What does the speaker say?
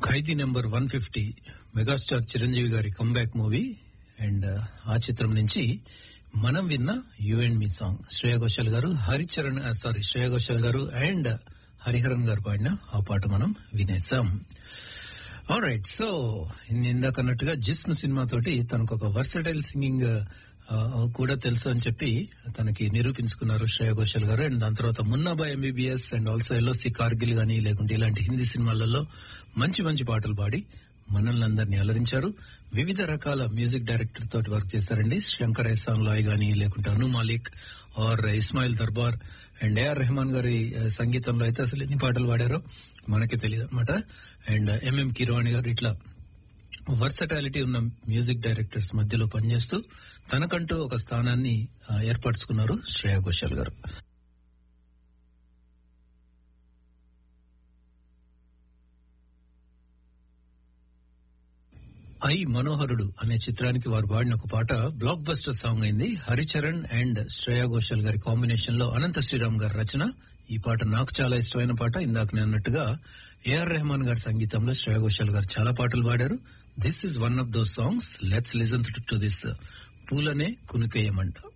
ఖైదీ number one fifty megastar Chiranjeevi గారి comeback movie and ఆ చిత్రం నుంచి మనం విన్న you and me song Shreya Ghoshal గారు హరిచరణ్ సారీ శ్రేయ ఘోషాల్ గారు అండ్ హరిహరన్ గారు పాడిన ఆ పాట మనం వినేసాం రైట్ సో ఇందాక అన్నట్టుగా జిస్మ్ సినిమా తోటి తనకు ఒక వర్సటైల్ సింగింగ్ కూడా తెలుసు అని చెప్పి తనకి నిరూపించుకున్నారు శ్రేయ ఘోషాల్ గారు అండ్ దాని తర్వాత Munnabhai MBBS and also LOC Kargil గానీ లేకుంటే ఇలాంటి హిందీ సినిమాలలో మంచి మంచి పాటలు పాడి మనల్ని అందరినీ అలరించారు వివిధ రకాల మ్యూజిక్ డైరెక్టర్ తోటి వర్క్ చేశారండి శంకర్ ఎహసాన్ లాయ్ గానీ లేకుంటే Anu Malik or Ismail Darbar and A R Rahman గారి సంగీతంలో అయితే అసలు ఎన్ని పాటలు పాడారో మనకి తెలియదు అనమాట అండ్ ఎంఎం కిరవాణి గారు ఇట్లా వర్సటాలిటీ ఉన్న మ్యూజిక్ డైరెక్టర్స్ మధ్యలో పనిచేస్తూ తనకంటూ ఒక స్థానాన్ని ఏర్పరచుకున్నారు శ్రేయా ఘోషాల్ గారు ఐ మనోహరుడు అనే చిత్రానికి వారు పాడిన ఒక పాట బ్లాక్ బస్టర్ సాంగ్ అయింది హరిచరణ్ అండ్ శ్రేయా ఘోషాల్ గారి కాంబినేషన్ లో అనంత శ్రీరామ్ గారి రచన ఈ పాట నాకు చాలా ఇష్టమైన పాట ఇందాక నేను అన్నట్టుగా ఏఆర్ రెహమాన్ గారి సంగీతంలో శ్రేయా ఘోషాల్ గారు చాలా పాటలు పాడారు this is one of those songs let's listen to this పూలనే కునుకేయమంట